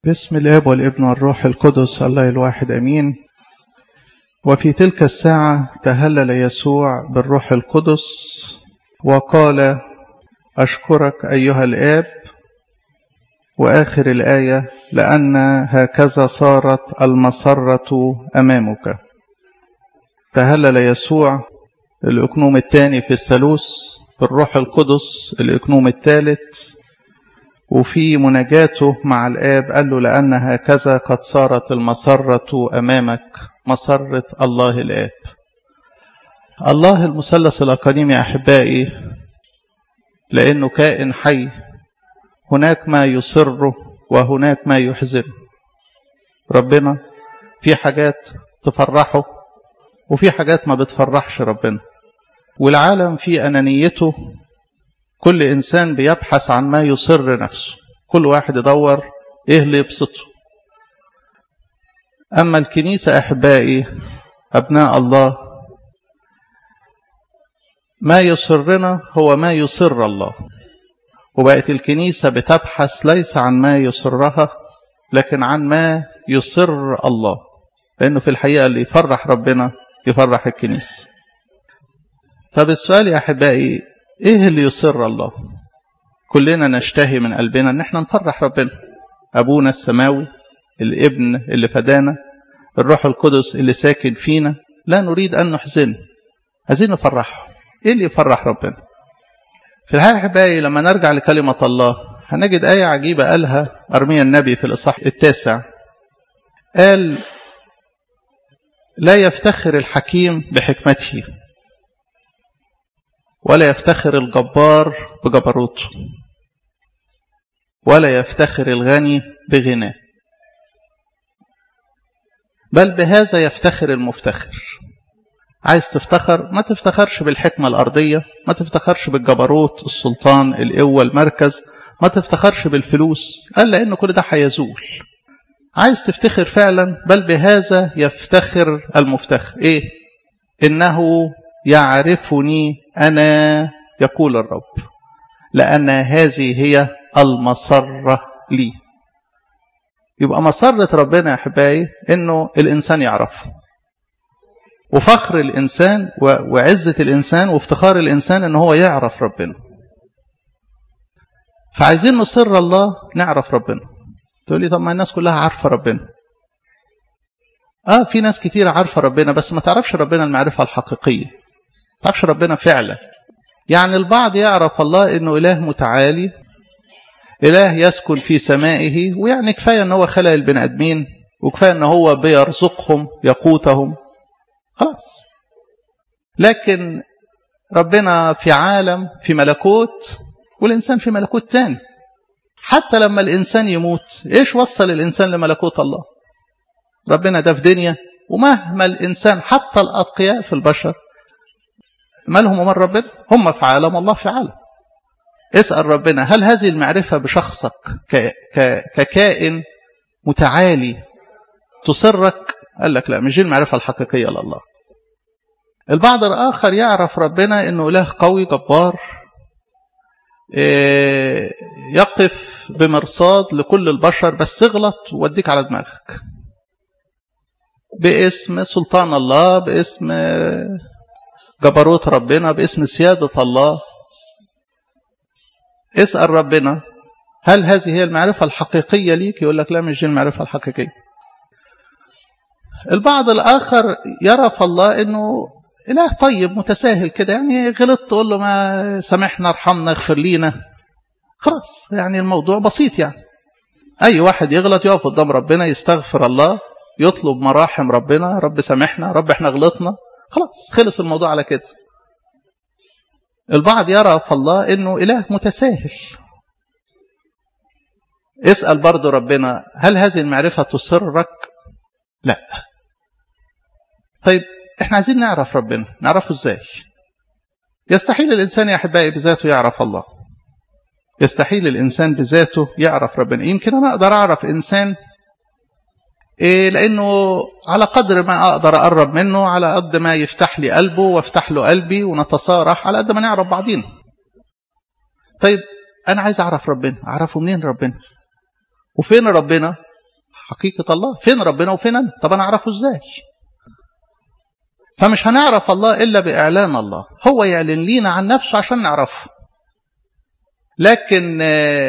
باسم الاب والابن والروح القدس الله الواحد امين وفي تلك الساعه تهلل يسوع بالروح القدس وقال اشكرك ايها الاب واخر الايه لان هكذا صارت المسره امامك تهلل يسوع الاكنوم الثاني في الثالوث بالروح القدس الاكنوم الثالث وفي مناجاته مع الآب قال له لأن هكذا قد صارت المسرة أمامك مسرة الله الآب الله المثلث الأقانيم يا أحبائي لأنه كائن حي هناك ما يسره وهناك ما يحزنه ربنا في حاجات تفرحه وفي حاجات ما بتفرحش ربنا والعالم في أنانيته كل إنسان بيبحث عن ما يسر نفسه كل واحد يدور إيه اللي يبسطه أما الكنيسة أحبائي أبناء الله ما يسرنا هو ما يسر الله وبقت الكنيسة بتبحث ليس عن ما يسرها لكن عن ما يسر الله لأنه في الحقيقة اللي يفرح ربنا يفرح الكنيسة طب السؤال يا أحبائي ايه اللي يسر الله كلنا نشتهي من قلبنا ان احنا نفرح ربنا ابونا السماوي الابن اللي فدانا الروح القدس اللي ساكن فينا لا نريد ان نحزنه عايزين نفرحه ايه اللي يفرح ربنا في الحقيقه احبائي لما نرجع لكلمه الله هنجد ايه عجيبه قالها ارميا النبي في الاصحاح التاسع قال لا يفتخر الحكيم بحكمته ولا يفتخر الجبار بجبروته ولا يفتخر الغني بغناه بل بهذا يفتخر المفتخر عايز تفتخر ما تفتخرش بالحكمة الأرضية ما تفتخرش بالجبروت السلطان القوة المركز ما تفتخرش بالفلوس قال لأنه كل ده هيزول عايز تفتخر فعلا بل بهذا يفتخر المفتخر ايه انه يعرفني أنا يقول الرب لأن هذه هي المسرة لي يبقى مسرة ربنا يا أحبائي إنه الإنسان يعرفه وفخر الإنسان وعزة الإنسان وافتخار الإنسان إن هو يعرف ربنا فعايزين نصر الله نعرف ربنا تقول لي طب ما الناس كلها عارفة ربنا آه في ناس كتير عارفة ربنا بس ما تعرفش ربنا المعرفة الحقيقية تعرفش ربنا فعلا يعني البعض يعرف الله انه اله متعالي اله يسكن في سمائه ويعني كفايه ان هو خلق البني ادمين وكفايه ان هو بيرزقهم يقوتهم خلاص لكن ربنا في عالم في ملكوت والانسان في ملكوت تاني حتى لما الانسان يموت ايش وصل الانسان لملكوت الله ربنا ده في دنيا ومهما الانسان حتى الاتقياء في البشر مالهم ومال ربنا هم في عالم الله في عالم اسأل ربنا هل هذه المعرفة بشخصك ككائن متعالي تسرك قال لك لا مش دي المعرفة الحقيقية لله البعض الآخر يعرف ربنا أنه إله قوي جبار يقف بمرصاد لكل البشر بس اغلط ووديك على دماغك باسم سلطان الله باسم جبروت ربنا باسم سيادة الله اسأل ربنا هل هذه هي المعرفة الحقيقية ليك يقول لك لا مش دي المعرفة الحقيقية البعض الآخر يرى في الله أنه إله طيب متساهل كده يعني غلطت تقول له ما سامحنا ارحمنا اغفر لينا خلاص يعني الموضوع بسيط يعني أي واحد يغلط يقف قدام ربنا يستغفر الله يطلب مراحم ربنا رب سامحنا رب احنا غلطنا خلاص خلص الموضوع على كده البعض يرى في الله انه اله متساهل اسال برضه ربنا هل هذه المعرفه تسرك لا طيب احنا عايزين نعرف ربنا نعرفه ازاي يستحيل الانسان يا احبائي بذاته يعرف الله يستحيل الانسان بذاته يعرف ربنا يمكن انا اقدر اعرف انسان إيه لأنه على قدر ما أقدر أقرب منه على قد ما يفتح لي قلبه وافتح له قلبي ونتصارح على قد ما نعرف بعضينا طيب أنا عايز أعرف ربنا أعرفه منين ربنا وفين ربنا حقيقة الله فين ربنا وفين أنا طب أنا أعرفه إزاي فمش هنعرف الله إلا بإعلان الله هو يعلن لينا عن نفسه عشان نعرفه لكن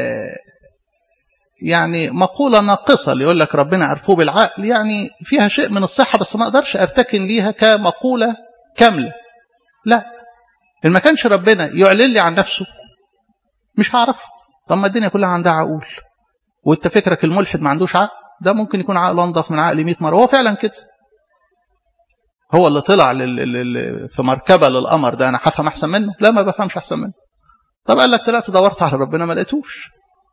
يعني مقولة ناقصة اللي يقول لك ربنا عرفوه بالعقل يعني فيها شيء من الصحة بس ما أقدرش أرتكن ليها كمقولة كاملة لا إن ما كانش ربنا يعلن لي عن نفسه مش هعرفه طب ما الدنيا كلها عندها عقول وانت فكرك الملحد ما عندوش عقل ده ممكن يكون عقل انضف من عقل 100 مره هو فعلا كده هو اللي طلع لل... في مركبه للقمر ده انا هفهم احسن منه لا ما بفهمش احسن منه طب قال لك طلعت دورت على ربنا ما لقيتوش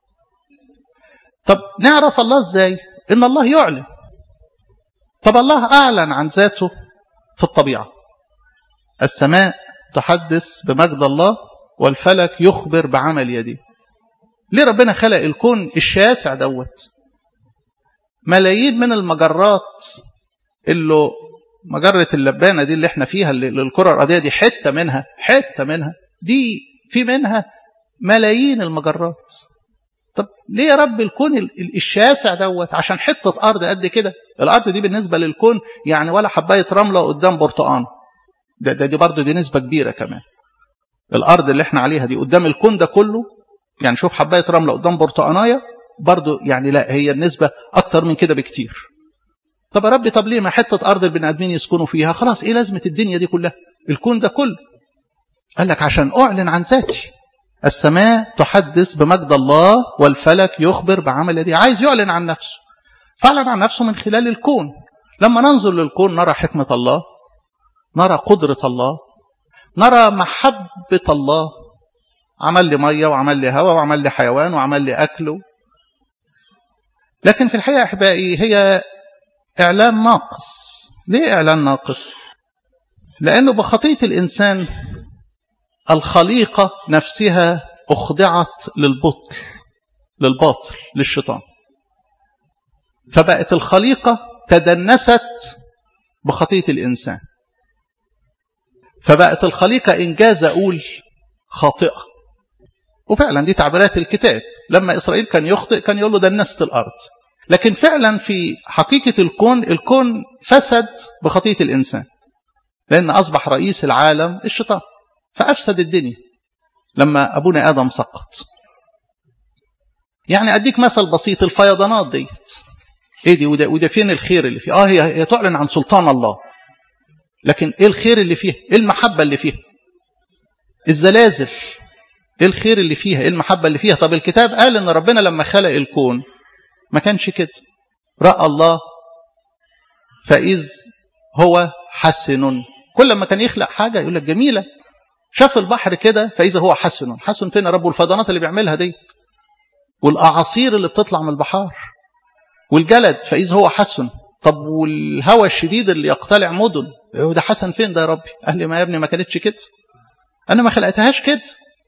طب نعرف الله ازاي ان الله يعلن طب الله اعلن عن ذاته في الطبيعه السماء تحدث بمجد الله والفلك يخبر بعمل يديه ليه ربنا خلق الكون الشاسع دوت ملايين من المجرات اللي مجرة اللبانة دي اللي احنا فيها اللي الكرة الأرضية دي حتة منها حتة منها دي في منها ملايين المجرات طب ليه يا رب الكون الشاسع دوت عشان حتة أرض قد كده الأرض دي بالنسبة للكون يعني ولا حباية رملة قدام برتقان ده, ده دي برضه دي نسبة كبيرة كمان الأرض اللي احنا عليها دي قدام الكون ده كله يعني شوف حباية رملة قدام برتقاناية برضه يعني لا هي النسبة أكتر من كده بكتير طب يا رب طب ليه ما حتة أرض البني آدمين يسكنوا فيها خلاص إيه لازمة الدنيا دي كلها الكون ده كله قال لك عشان أعلن عن ذاتي السماء تحدث بمجد الله والفلك يخبر بعمل يديه عايز يعلن عن نفسه فعلن عن نفسه من خلال الكون لما ننظر للكون نرى حكمة الله نرى قدرة الله نرى محبة الله عمل لي مية وعمل لي هواء وعمل لي حيوان وعمل لي أكل لكن في الحقيقة أحبائي هي إعلان ناقص ليه إعلان ناقص لأنه بخطية الإنسان الخليقة نفسها أخضعت للبطل للباطل للشيطان فبقت الخليقة تدنست بخطية الإنسان فبقت الخليقة إنجاز أقول خاطئة وفعلا دي تعبيرات الكتاب لما إسرائيل كان يخطئ كان يقول له دنست الأرض لكن فعلا في حقيقة الكون الكون فسد بخطية الإنسان لأن أصبح رئيس العالم الشيطان فأفسد الدنيا لما أبونا آدم سقط يعني أديك مثل بسيط الفيضانات ديت إيه دي وده, وده فين الخير اللي فيه آه هي, هي تعلن عن سلطان الله لكن إيه الخير اللي فيها إيه المحبة اللي فيها الزلازل إيه الخير اللي فيها إيه المحبة اللي فيها طب الكتاب قال إن ربنا لما خلق الكون ما كانش كده رأى الله فإذ هو حسن كل ما كان يخلق حاجة يقول لك جميلة شاف البحر كده فإذا هو حسن حسن فين يا رب والفيضانات اللي بيعملها دي والأعاصير اللي بتطلع من البحار والجلد فإذا هو حسن طب والهواء الشديد اللي يقتلع مدن ده حسن فين ده يا ربي قال لي ما يا ابني ما كانتش كده أنا ما خلقتهاش كده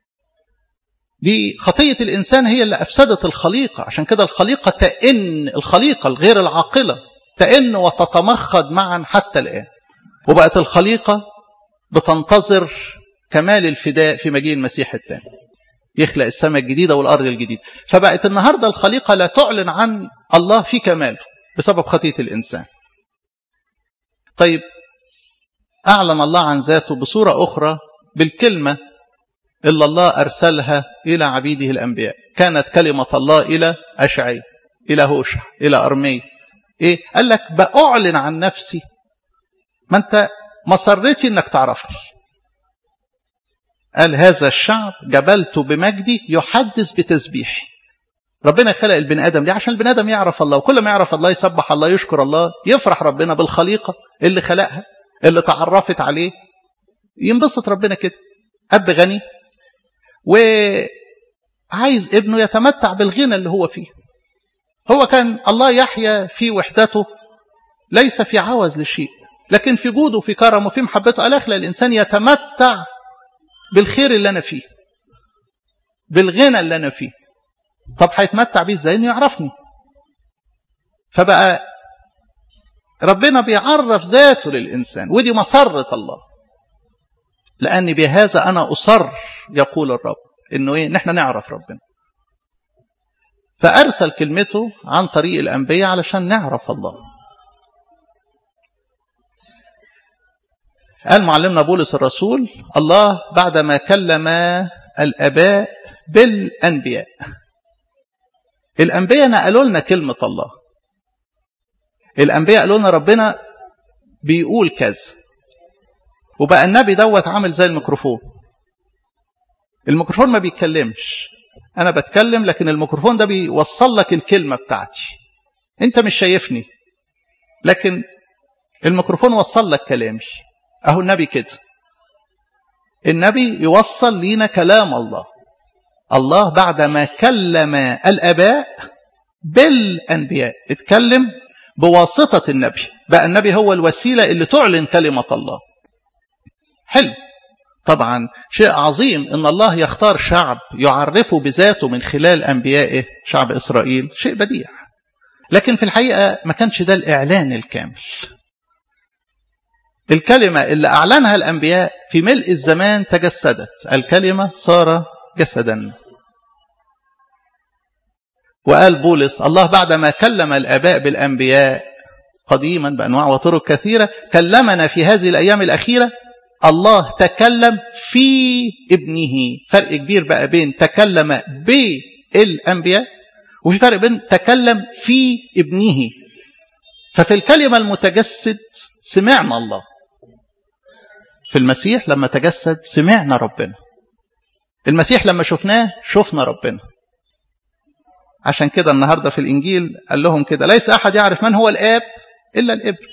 دي خطية الإنسان هي اللي أفسدت الخليقة عشان كده الخليقة تئن الخليقة الغير العاقلة تئن وتتمخض معا حتى الآن وبقت الخليقة بتنتظر كمال الفداء في مجيء المسيح الثاني يخلق السماء الجديدة والأرض الجديدة فبقت النهاردة الخليقة لا تعلن عن الله في كماله بسبب خطية الإنسان طيب أعلن الله عن ذاته بصورة أخرى بالكلمة إلا الله أرسلها إلى عبيده الأنبياء كانت كلمة الله إلى أشعي إلى هوشع إلى أرمي إيه؟ قال لك بأعلن عن نفسي ما أنت مسرتي أنك تعرفني قال هذا الشعب جبلت بمجدي يحدث بتسبيحي ربنا خلق البني آدم ليه عشان البني آدم يعرف الله وكل ما يعرف الله يسبح الله يشكر الله يفرح ربنا بالخليقة اللي خلقها اللي تعرفت عليه ينبسط ربنا كده أب غني وعايز ابنه يتمتع بالغنى اللي هو فيه هو كان الله يحيا في وحدته ليس في عوز لشيء لكن في جوده في كرمه في محبته قال اخلى الانسان يتمتع بالخير اللي انا فيه بالغنى اللي انا فيه طب هيتمتع بيه ازاي انه يعرفني فبقى ربنا بيعرف ذاته للانسان ودي مسره الله لأن بهذا أنا أصر يقول الرب إنه إيه؟ نحن نعرف ربنا. فأرسل كلمته عن طريق الأنبياء علشان نعرف الله قال معلمنا بولس الرسول الله بعدما كلم الآباء بالأنبياء الأنبياء نقلوا لنا كلمة الله الأنبياء قالوا لنا ربنا بيقول كذا وبقى النبي دوت عامل زي الميكروفون الميكروفون ما بيتكلمش أنا بتكلم لكن الميكروفون ده بيوصل لك الكلمة بتاعتي أنت مش شايفني لكن الميكروفون وصل لك كلامي أهو النبي كده النبي يوصل لينا كلام الله الله بعدما كلم الآباء بالأنبياء اتكلم بواسطة النبي بقى النبي هو الوسيلة اللي تعلن كلمة الله حلو طبعا شيء عظيم ان الله يختار شعب يعرفه بذاته من خلال انبيائه شعب اسرائيل شيء بديع لكن في الحقيقه ما كانش ده الاعلان الكامل الكلمه اللي اعلنها الانبياء في ملء الزمان تجسدت الكلمه صار جسدا وقال بولس الله بعدما كلم الاباء بالانبياء قديما بانواع وطرق كثيره كلمنا في هذه الايام الاخيره الله تكلم في ابنه فرق كبير بقى بين تكلم بالانبياء وفي فرق بين تكلم في ابنه ففي الكلمه المتجسد سمعنا الله في المسيح لما تجسد سمعنا ربنا المسيح لما شفناه شفنا ربنا عشان كده النهارده في الانجيل قال لهم كده ليس احد يعرف من هو الاب الا الابن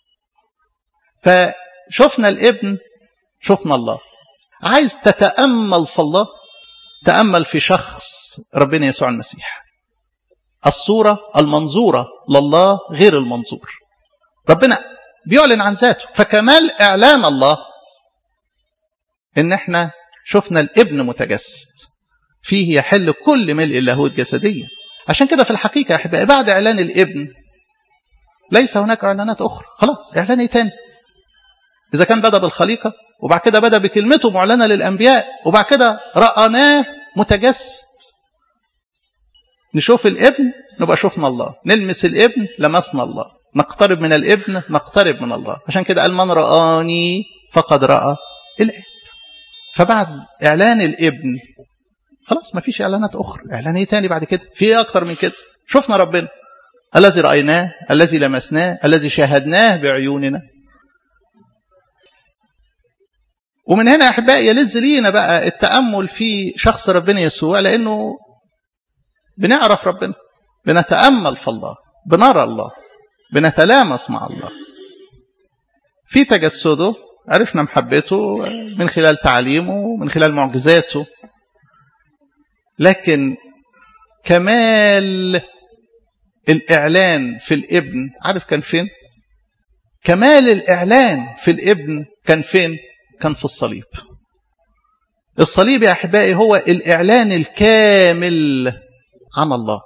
فشفنا الابن شفنا الله عايز تتامل في الله تامل في شخص ربنا يسوع المسيح الصوره المنظوره لله غير المنظور ربنا بيعلن عن ذاته فكمال اعلان الله ان احنا شفنا الابن متجسد فيه يحل كل ملء اللاهوت جسديا عشان كده في الحقيقه يا احبائي بعد اعلان الابن ليس هناك اعلانات اخرى خلاص اعلان ايه تاني اذا كان بدا بالخليقه وبعد كده بدا بكلمته معلنه للانبياء وبعد كده راناه متجسد نشوف الابن نبقى شفنا الله نلمس الابن لمسنا الله نقترب من الابن نقترب من الله عشان كده قال من رآني فقد رأى الاب فبعد اعلان الابن خلاص ما فيش اعلانات اخرى اعلان ايه تاني بعد كده في ايه اكتر من كده شفنا ربنا الذي رايناه الذي لمسناه الذي شاهدناه بعيوننا ومن هنا يا احبائي يلز لينا بقى التامل في شخص ربنا يسوع لانه بنعرف ربنا بنتامل في الله بنرى الله بنتلامس مع الله في تجسده عرفنا محبته من خلال تعليمه من خلال معجزاته لكن كمال الإعلان في الابن عارف كان فين كمال الإعلان في الابن كان فين كان في الصليب الصليب يا أحبائي هو الإعلان الكامل عن الله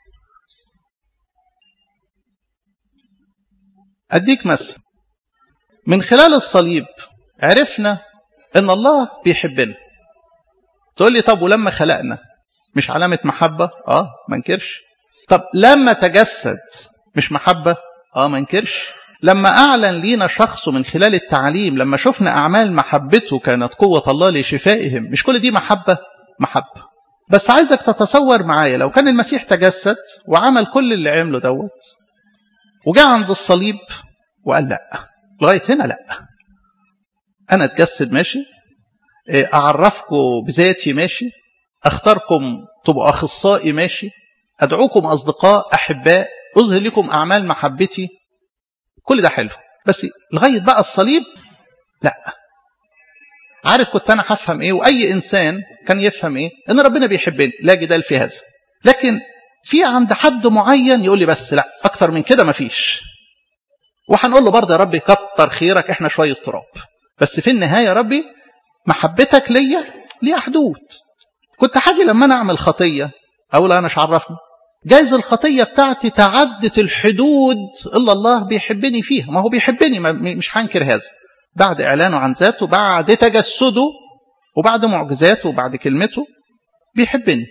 أديك مثل من خلال الصليب عرفنا ان الله بيحبنا تقول لي طب ولما خلقنا مش علامة محبة اه ما انكرش طب لما تجسد مش محبة اه ما انكرش لما اعلن لينا شخصه من خلال التعليم لما شفنا اعمال محبته كانت قوة الله لشفائهم مش كل دي محبة محبة بس عايزك تتصور معايا لو كان المسيح تجسد وعمل كل اللي عمله دوت وجاء عند الصليب وقال لا لغاية هنا لا أنا أتجسد ماشي أعرفكم بذاتي ماشي أختاركم تبقوا أخصائي ماشي أدعوكم أصدقاء أحباء أظهر لكم أعمال محبتي كل ده حلو بس لغاية بقى الصليب لا عارف كنت أنا هفهم إيه وأي إنسان كان يفهم إيه إن ربنا بيحبني لا جدال في هذا لكن في عند حد معين يقول لي بس لا أكتر من كده مفيش وهنقول له برضه يا ربي كتر خيرك احنا شويه تراب بس في النهايه يا ربي محبتك ليا ليها حدود كنت حاجه لما انا اعمل خطيه اقول انا مش عرفني جايز الخطيه بتاعتي تعدت الحدود اللي الله بيحبني فيها ما هو بيحبني ما مش هنكر هذا بعد اعلانه عن ذاته بعد تجسده وبعد معجزاته وبعد كلمته بيحبني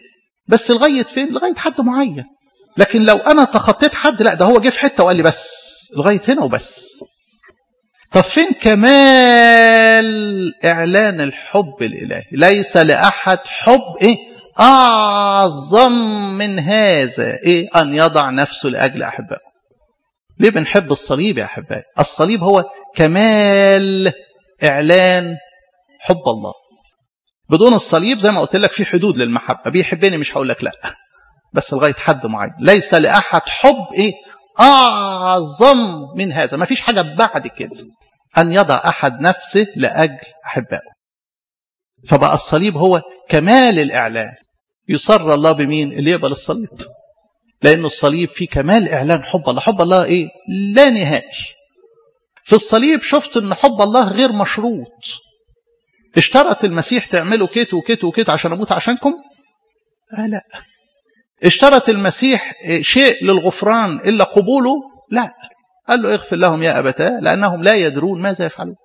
بس لغاية فين لغاية حد معين لكن لو أنا تخطيت حد لا ده هو جه في حتة وقال لي بس لغاية هنا وبس طب فين كمال إعلان الحب الإلهي ليس لأحد حب إيه أعظم من هذا إيه أن يضع نفسه لأجل أحبائه ليه بنحب الصليب يا أحبائي الصليب هو كمال إعلان حب الله بدون الصليب زي ما قلت لك في حدود للمحبة بيحبني مش هقول لك لا بس لغاية حد معين ليس لأحد حب إيه أعظم من هذا ما فيش حاجة بعد كده أن يضع أحد نفسه لأجل أحبائه فبقى الصليب هو كمال الإعلان يصر الله بمين اللي يقبل الصليب لأنه الصليب فيه كمال إعلان حب الله حب الله إيه لا نهائي في الصليب شفت أن حب الله غير مشروط اشترط المسيح تعملوا كيت وكيت وكيت عشان أموت عشانكم آه لا اشترط المسيح شيء للغفران إلا قبوله لا قال له اغفر لهم يا أبتاه لأنهم لا يدرون ماذا يفعلون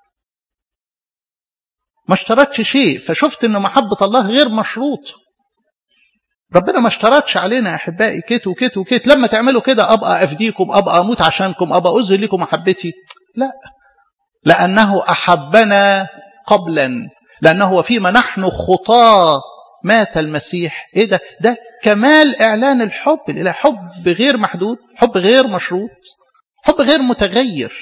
ما اشترطش شيء فشفت أن محبة الله غير مشروط ربنا ما اشترطش علينا يا أحبائي كيت وكيت وكيت لما تعملوا كده أبقى أفديكم أبقى أموت عشانكم أبقى أظهر لكم محبتي لا لأنه أحبنا قبلا لأنه وفيما نحن خطاه مات المسيح ايه ده ده كمال اعلان الحب الى حب غير محدود حب غير مشروط حب غير متغير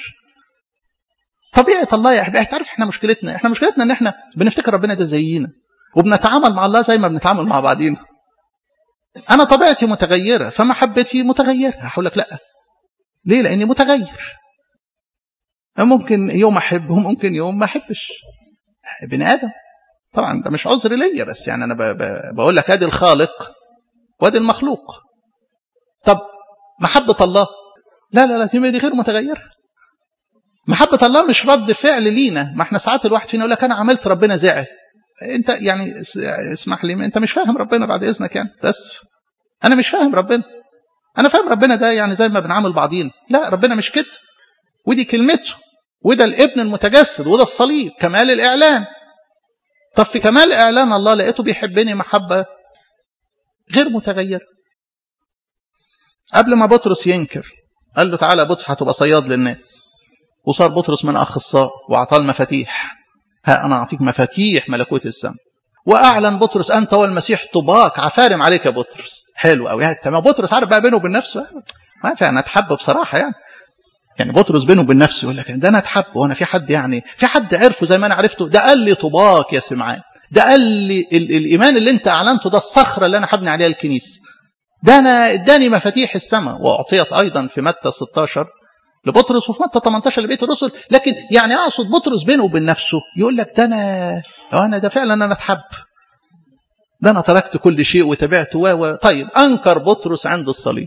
طبيعة الله يا احبائي تعرف احنا مشكلتنا احنا مشكلتنا ان احنا بنفتكر ربنا ده زينا وبنتعامل مع الله زي ما بنتعامل مع بعضينا انا طبيعتي متغيرة فمحبتي متغيرة هقول لك لا ليه لاني متغير ممكن يوم احب وممكن يوم ما احبش بني ادم طبعا ده مش عذر ليا بس يعني انا بقول لك ادي الخالق وادي المخلوق طب محبة الله لا لا لا دي غير متغيرة محبة الله مش رد فعل لينا ما احنا ساعات الواحد فينا يقول لك انا عملت ربنا زعل انت يعني اسمح لي انت مش فاهم ربنا بعد اذنك يعني تاسف انا مش فاهم ربنا انا فاهم ربنا ده يعني زي ما بنعامل بعضينا لا ربنا مش كده ودي كلمته وده الابن المتجسد وده الصليب كمال الاعلان طب في كمال إعلان الله لقيته بيحبني محبة غير متغيرة قبل ما بطرس ينكر قال له تعالى بطرس هتبقى صياد للناس وصار بطرس من أخصاء وأعطاه المفاتيح ها أنا أعطيك مفاتيح ملكوت السماء وأعلن بطرس أنت والمسيح طباق عفارم عليك يا بطرس حلو قوي يعني ما بطرس عارف بقى بينه وبين نفسه ما في أنا أتحب بصراحة يعني يعني بطرس بينه وبين نفسه يقول لك ده انا اتحب وانا في حد يعني في حد عرفه زي ما انا عرفته ده قال لي طباك يا سمعان ده قال لي ال الايمان اللي انت اعلنته ده الصخره اللي انا هبني عليها الكنيسه ده انا اداني مفاتيح السماء واعطيت ايضا في متى 16 لبطرس وفي متى 18 لبيت الرسل لكن يعني اقصد بطرس بينه وبين نفسه يقول لك ده انا انا ده فعلا انا اتحب ده انا تركت كل شيء وتبعت و طيب انكر بطرس عند الصليب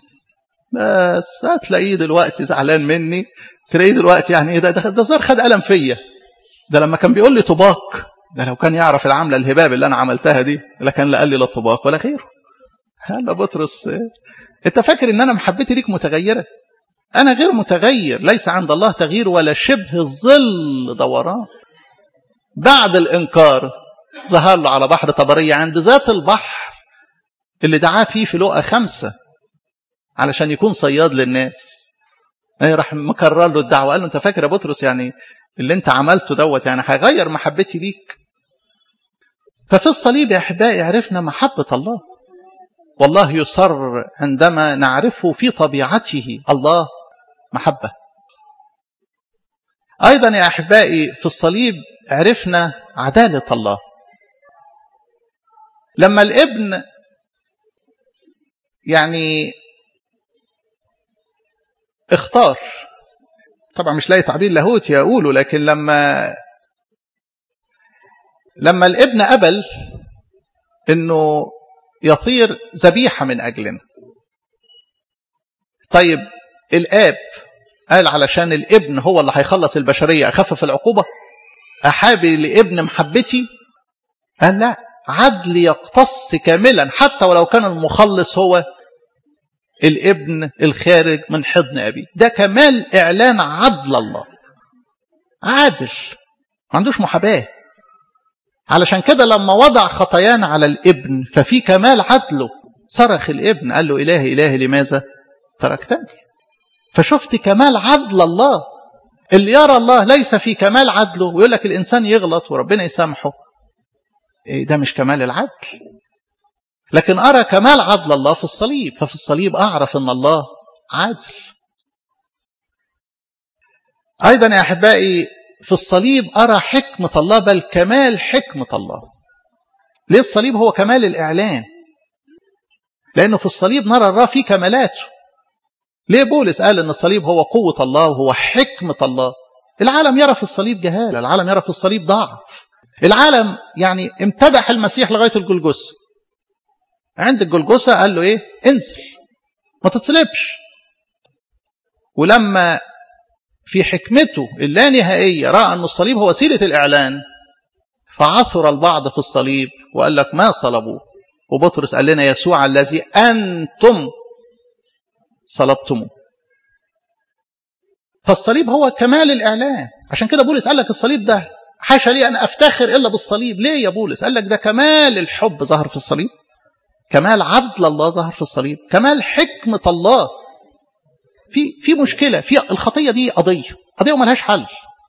بس هتلاقيه دلوقتي زعلان مني تلاقيه دلوقتي يعني ايه ده ده, ده زار خد قلم فيا ده لما كان بيقول لي طباق ده لو كان يعرف العمله الهباب اللي انا عملتها دي لا كان لا قال لي لا طباق ولا غيره هلا بطرس انت فاكر ان انا محبتي ليك متغيره انا غير متغير ليس عند الله تغيير ولا شبه الظل دوران بعد الانكار ظهر له على بحر طبريه عند ذات البحر اللي دعاه فيه في لقا خمسه علشان يكون صياد للناس ايه راح مكرر له الدعوه قال له انت فاكر يا بطرس يعني اللي انت عملته دوت يعني هيغير محبتي ليك ففي الصليب يا احبائي عرفنا محبه الله والله يصر عندما نعرفه في طبيعته الله محبه ايضا يا احبائي في الصليب عرفنا عداله الله لما الابن يعني اختار طبعا مش لاقي تعبير لاهوتي اقوله لكن لما لما الابن قبل انه يطير ذبيحه من اجلنا طيب الاب قال علشان الابن هو اللي هيخلص البشريه اخفف العقوبه احابي لابن محبتي قال لا عدل يقتص كاملا حتى ولو كان المخلص هو الابن الخارج من حضن أبيه ده كمال إعلان عدل الله عادل ما عندوش محاباة علشان كده لما وضع خطايانا على الابن ففي كمال عدله صرخ الابن قال له إلهي إلهي لماذا تركتني فشفت كمال عدل الله اللي يرى الله ليس في كمال عدله ويقول لك الإنسان يغلط وربنا يسامحه إيه ده مش كمال العدل لكن أرى كمال عدل الله في الصليب ففي الصليب أعرف أن الله عادل أيضا يا أحبائي في الصليب أرى حكمة الله بل كمال حكمة الله ليه الصليب هو كمال الإعلان لأنه في الصليب نرى الله فيه كمالاته ليه بولس قال أن الصليب هو قوة الله وهو حكمة الله العالم يرى في الصليب جهالة العالم يرى في الصليب ضعف العالم يعني امتدح المسيح لغاية الجلجثة عند الجلجثة قال له ايه انزل ما تتصلبش ولما في حكمته اللانهائية رأى أن الصليب هو وسيلة الإعلان فعثر البعض في الصليب وقال لك ما صلبوه وبطرس قال لنا يسوع الذي أنتم صلبتموه فالصليب هو كمال الإعلان عشان كده بولس قال لك الصليب ده حاشا لي أن أفتخر إلا بالصليب ليه يا بولس قال لك ده كمال الحب ظهر في الصليب كمال عدل الله ظهر في الصليب كمال حكمة الله في في مشكلة في الخطية دي قضية قضية وملهاش حل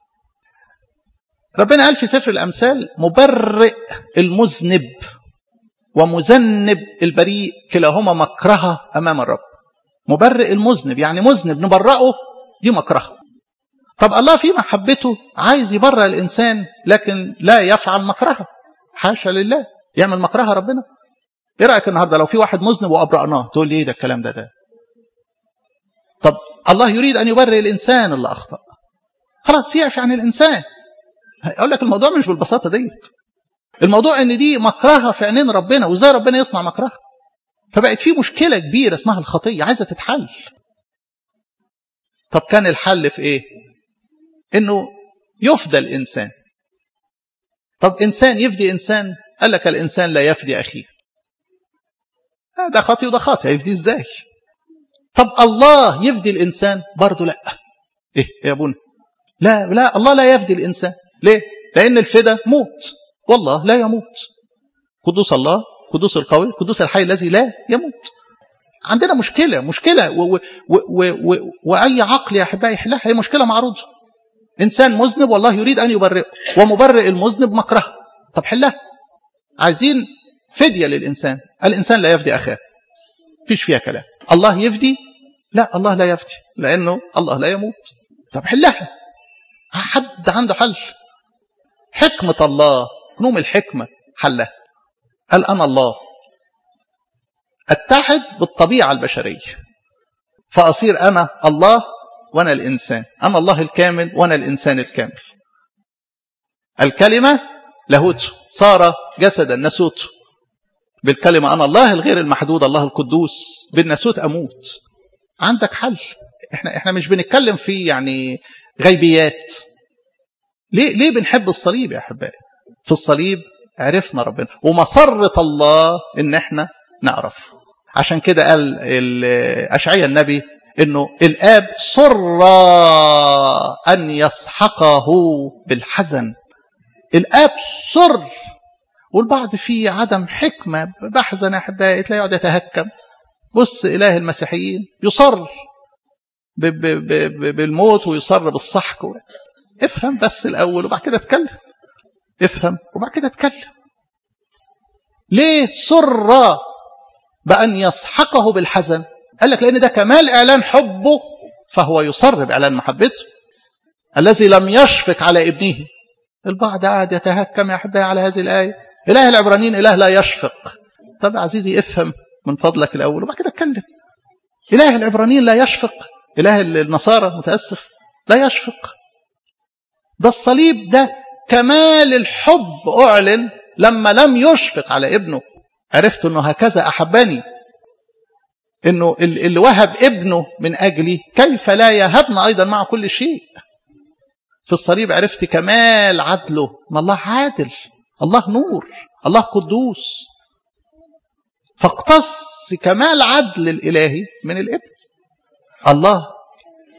ربنا قال في سفر الأمثال مبرئ المذنب ومذنب البريء كلاهما مكرهة أمام الرب مبرئ المذنب يعني مذنب نبرئه دي مكرهة طب الله في محبته عايز يبرئ الإنسان لكن لا يفعل مكرهة حاشا لله يعمل مكرهة ربنا ايه رايك النهارده لو في واحد مذنب وابرأناه تقول لي ايه ده الكلام ده ده طب الله يريد ان يبرئ الانسان اللي اخطا خلاص يعفي عن الانسان اقول لك الموضوع مش بالبساطه ديت الموضوع ان دي مكرهه في عينين ربنا وازاي ربنا يصنع مكرهه فبقت في مشكله كبيره اسمها الخطيه عايزه تتحل طب كان الحل في ايه انه يفدى الانسان طب انسان يفدي انسان قال لك الانسان لا يفدي اخيه ده خاطي وده خاطي هيفدي ازاي طب الله يفدي الانسان برضه لا ايه يا ابونا لا لا الله لا يفدي الانسان ليه لان الفدا موت والله لا يموت قدوس الله قدوس القوي قدوس الحي الذي لا يموت عندنا مشكله مشكله و و و و واي عقل يا احبائي يحلها هي مشكله معروضه انسان مذنب والله يريد ان يبرئه ومبرئ المذنب مكره طب حلها عايزين فدية للإنسان الإنسان لا يفدي أخاه فيش فيها كلام الله يفدي لا الله لا يفدي لأنه الله لا يموت طب حلها حد عنده حل حكمة الله نوم الحكمة حلها قال أنا الله أتحد بالطبيعة البشرية فأصير أنا الله وأنا الإنسان أنا الله الكامل وأنا الإنسان الكامل الكلمة لاهوت صار جسدا نسوت بالكلمة أنا الله الغير المحدود الله القدوس بالناسوت أموت عندك حل احنا احنا مش بنتكلم في يعني غيبيات ليه ليه بنحب الصليب يا احبائي في الصليب عرفنا ربنا ومسرة الله ان احنا نعرف عشان كده قال اشعياء النبي انه الاب سر ان يسحقه بالحزن الاب سر والبعض فيه عدم حكمة بحزن أحبائي تلاقي يقعد يتهكم بص إله المسيحيين يصر ب ب ب بالموت ويصر بالسحق افهم بس الأول وبعد كده اتكلم افهم وبعد كده اتكلم ليه سر بأن يسحقه بالحزن قال لك لأن ده كمال إعلان حبه فهو يصر بإعلان محبته الذي لم يشفق على ابنه البعض قاعد يتهكم يا أحبائي على هذه الآية إله العبرانيين إله لا يشفق طب عزيزي افهم من فضلك الأول وبعد كده اتكلم إله العبرانيين لا يشفق إله النصارى متأسف لا يشفق ده الصليب ده كمال الحب أعلن لما لم يشفق على ابنه عرفت أنه هكذا أحبني أنه اللي وهب ابنه من أجلي كيف لا يهبنا أيضا مع كل شيء في الصليب عرفت كمال عدله ما الله عادل الله نور الله قدوس فاقتص كمال عدل الإلهي من الابن الله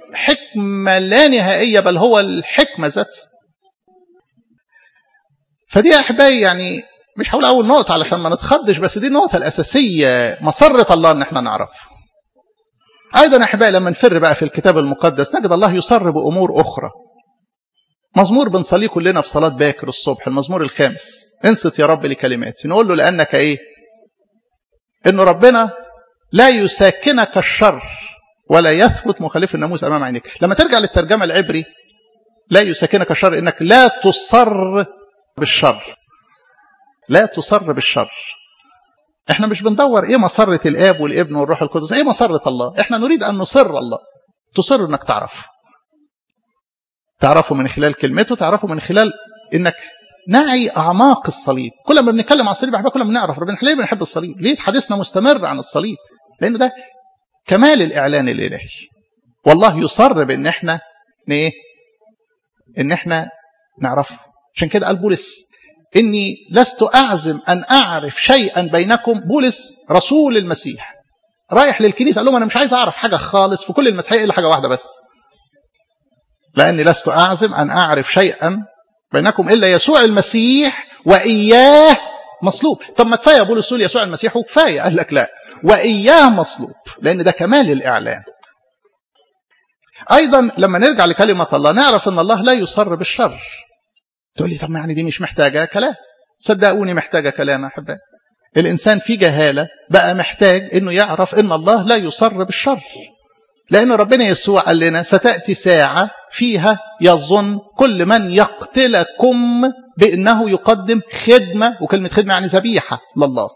حكمة لا نهائية بل هو الحكمة ذات فدي يا احبائي يعني مش هقول اول نقطه علشان ما نتخضش بس دي النقطه الاساسيه مسره الله ان احنا نعرف ايضا يا احبائي لما نفر بقى في الكتاب المقدس نجد الله يصر بامور اخرى مزمور بنصليه كلنا في صلاه باكر الصبح المزمور الخامس انصت يا رب لكلماتي نقول له لانك ايه انه ربنا لا يساكنك الشر ولا يثبت مخالف الناموس امام عينيك لما ترجع للترجمه العبري لا يساكنك الشر انك لا تصر بالشر لا تصر بالشر احنا مش بندور ايه مسرة الاب والابن والروح القدس ايه مسرة الله احنا نريد ان نصر الله تصر انك تعرفه تعرفه من خلال كلمته تعرفه من خلال انك نعي اعماق الصليب كل ما بنتكلم عن الصليب احنا كل ما بنعرف ربنا ليه بنحب الصليب ليه حديثنا مستمر عن الصليب لان ده كمال الاعلان الالهي والله يصر بان احنا ايه ان احنا نعرفه عشان كده قال بولس اني لست اعزم ان اعرف شيئا بينكم بولس رسول المسيح رايح للكنيسه قال لهم انا مش عايز اعرف حاجه خالص في كل المسيحيه الا حاجه واحده بس لاني لست اعزم ان اعرف شيئا بينكم الا يسوع المسيح واياه مصلوب طب ما كفايه بولس يقول يسوع المسيح وكفايه قال لك لا واياه مصلوب لان ده كمال الاعلان ايضا لما نرجع لكلمه الله نعرف ان الله لا يصر بالشر تقول لي طب ما يعني دي مش محتاجه كلام صدقوني محتاجه كلام يا احبائي الانسان في جهاله بقى محتاج انه يعرف ان الله لا يصر بالشر لان ربنا يسوع قال لنا ستاتي ساعه فيها يظن كل من يقتلكم بانه يقدم خدمه وكلمه خدمه يعني ذبيحه لله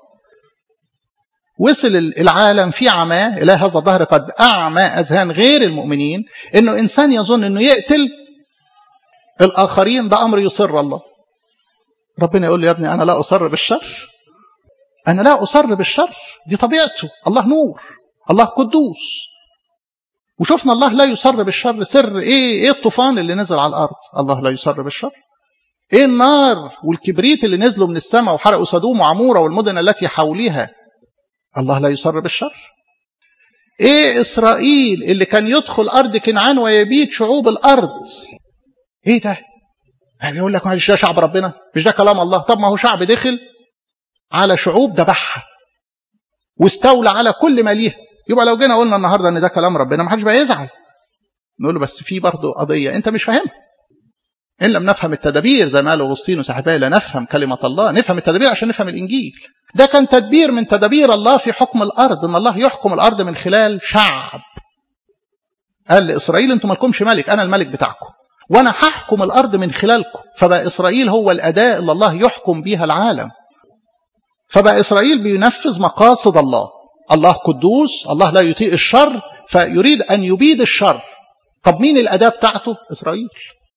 وصل العالم في عماه الى هذا الظهر قد اعمى اذهان غير المؤمنين انه انسان يظن انه يقتل الآخرين ده أمر يصر الله ربنا يقول له يا ابني أنا لا أصر بالشر أنا لا أصر بالشر دي طبيعته الله نور الله قدوس وشفنا الله لا يصر بالشر سر إيه إيه الطوفان اللي نزل على الأرض الله لا يصر بالشر إيه النار والكبريت اللي نزلوا من السماء وحرقوا سدوم وعمورة والمدن التي حولها الله لا يصر بالشر ايه اسرائيل اللي كان يدخل ارض كنعان ويبيد شعوب الارض ايه ده يعني يقول لك مش ده شعب ربنا مش ده كلام الله طب ما هو شعب دخل على شعوب ذبحها واستولى على كل ما ليها يبقى لو جينا قلنا النهارده ان ده كلام ربنا ما حدش بقى يزعل نقول له بس في برضه قضيه انت مش فاهمها ان لم نفهم التدابير زي ما قال اغسطين وصاحبيه لا نفهم كلمه الله نفهم التدابير عشان نفهم الانجيل ده كان تدبير من تدابير الله في حكم الارض ان الله يحكم الارض من خلال شعب قال لاسرائيل انتم مالكمش ملك انا الملك بتاعكم وانا هحكم الارض من خلالكم فبقى اسرائيل هو الاداه اللي الله يحكم بيها العالم فبقى اسرائيل بينفذ مقاصد الله الله قدوس الله لا يطيع الشر فيريد ان يبيد الشر طب مين الاداه بتاعته اسرائيل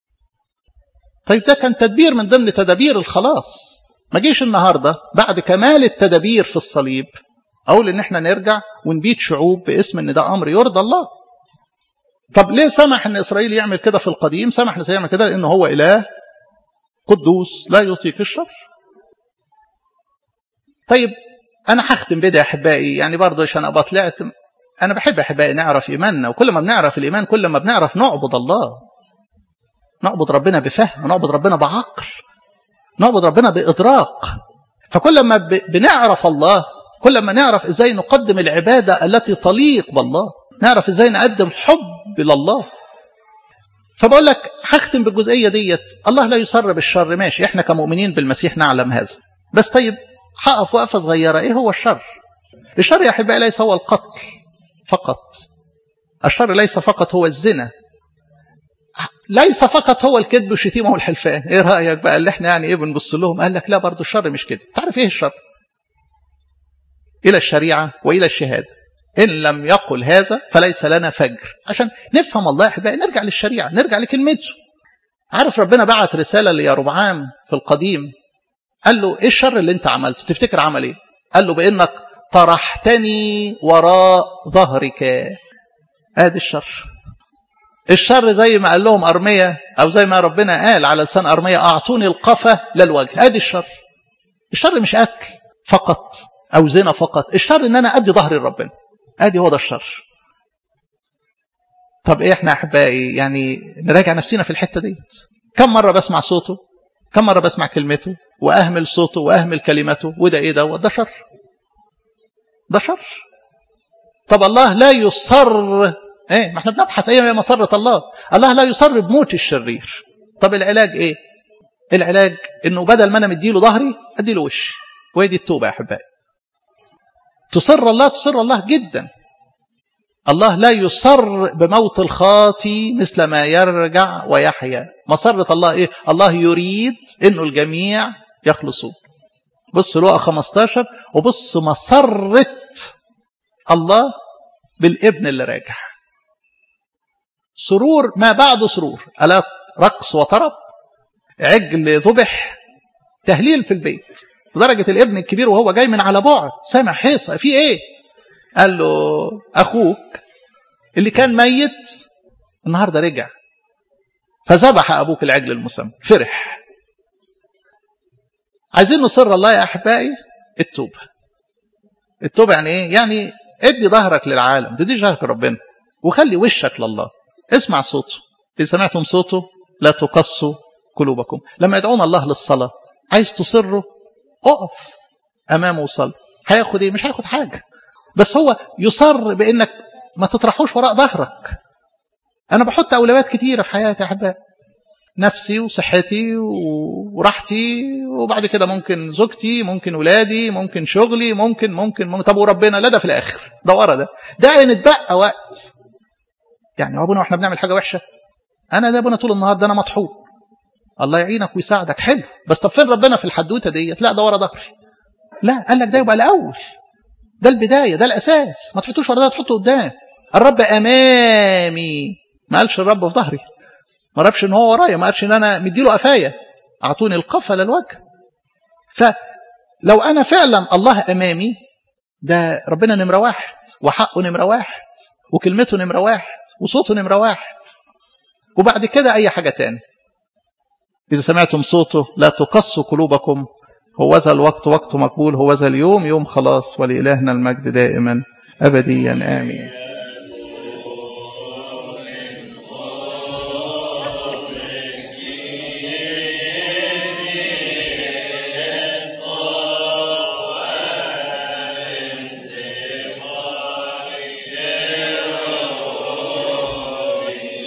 طيب ده كان تدبير من ضمن تدابير الخلاص ما جيش النهارده بعد كمال التدابير في الصليب اقول ان احنا نرجع ونبيد شعوب باسم ان ده امر يرضى الله طب ليه سمح ان اسرائيل يعمل كده في القديم سمح ان يعمل كده لانه هو اله قدوس لا يطيق الشر طيب انا هختم بده يا احبائي يعني برضه عشان ابقى طلعت انا بحب احبائي نعرف ايماننا وكل ما بنعرف الايمان كل ما بنعرف نعبد الله نعبد ربنا بفهم ونعبد ربنا بعقل نعبد ربنا بادراك فكل ما بنعرف الله كل ما نعرف ازاي نقدم العباده التي تليق بالله نعرف ازاي نقدم حب لله فبقول لك هختم بالجزئيه ديت الله لا يسر بالشر ماشي احنا كمؤمنين بالمسيح نعلم هذا بس طيب هقف وقفه صغيره ايه هو الشر الشر يا احبائي ليس هو القتل فقط الشر ليس فقط هو الزنا ليس فقط هو الكذب والشتيمه والحلفان ايه رايك بقى اللي احنا يعني ايه بنبص لهم قال لك لا برضه الشر مش كده تعرف ايه الشر الى الشريعه والى الشهاده إن لم يقل هذا فليس لنا فجر عشان نفهم الله يا أحبائي نرجع للشريعة نرجع لكلمته عارف ربنا بعت رسالة ليربعام في القديم قال له إيه الشر اللي أنت عملته تفتكر عمل إيه قال له بإنك طرحتني وراء ظهرك ادي الشر الشر زي ما قال لهم أرمية أو زي ما ربنا قال على لسان أرمية أعطوني القفة للوجه ادي الشر الشر مش قتل فقط أو زنا فقط الشر إن أنا أدي ظهري لربنا ادي هو ده الشر طب ايه احنا احبائي يعني نراجع نفسنا في الحته ديت كم مره بسمع صوته كم مرة بسمع كلمته وأهمل صوته وأهمل كلمته وده إيه ده ده شر ده شر طب الله لا يصر ايه ما احنا بنبحث ايه هي مسرة الله الله لا يصر بموت الشرير طب العلاج ايه العلاج انه بدل ما انا مديله ظهري اديله وش وهي دي التوبه يا احبائي تصر الله تصر الله جدا الله لا يصر بموت الخاطي مثل ما يرجع ويحيا مسرة الله ايه الله يريد انه الجميع يخلصون بص لقى 15 وبص مسرة الله بالابن اللي راجع سرور ما بعده سرور ألا رقص وطرب عجل ذبح تهليل في البيت لدرجة الابن الكبير وهو جاي من على بعد سامع حيصة في ايه قال له أخوك اللي كان ميت النهاردة رجع فذبح أبوك العجل المسمى فرح عايزين نصر الله يا أحبائي التوبة التوبة يعني ايه يعني ادي ظهرك للعالم تدي ظهرك لربنا وخلي وشك لله اسمع صوته إذا سمعتم صوته لا تقصوا قلوبكم لما يدعون الله للصلاة عايز تصره اقف أمامه وصل هياخد ايه مش هياخد حاجة بس هو يصر بانك ما تطرحوش وراء ظهرك انا بحط اولويات كتيرة في حياتي يا احبائي نفسي وصحتي وراحتي وبعد كده ممكن زوجتي ممكن ولادي ممكن شغلي ممكن ممكن, ممكن طب وربنا لا ده في الاخر ده ورا ده ده نتبقى وقت يعني يا ابونا واحنا بنعمل حاجه وحشه انا ده ابونا طول النهار ده انا مطحون الله يعينك ويساعدك حلو بس طب فين ربنا في الحدوته ديت لا ده ورا ظهري لا قال لك ده يبقى الاول ده البدايه ده الاساس ما تحطوش ورا ده تحطه قدام الرب امامي ما قالش الرب في ظهري ما عرفش ان هو ورايا ما قالش ان انا مديله قفايا اعطوني القفا للوجه فلو انا فعلا الله امامي ده ربنا نمره واحد وحقه نمره واحد وكلمته نمره واحد وصوته نمره واحد وبعد كده اي حاجه تاني اذا سمعتم صوته لا تقصوا قلوبكم هو ذا الوقت وقت مقبول هو ذا اليوم يوم خلاص ولإلهنا المجد دائما أبديا آمين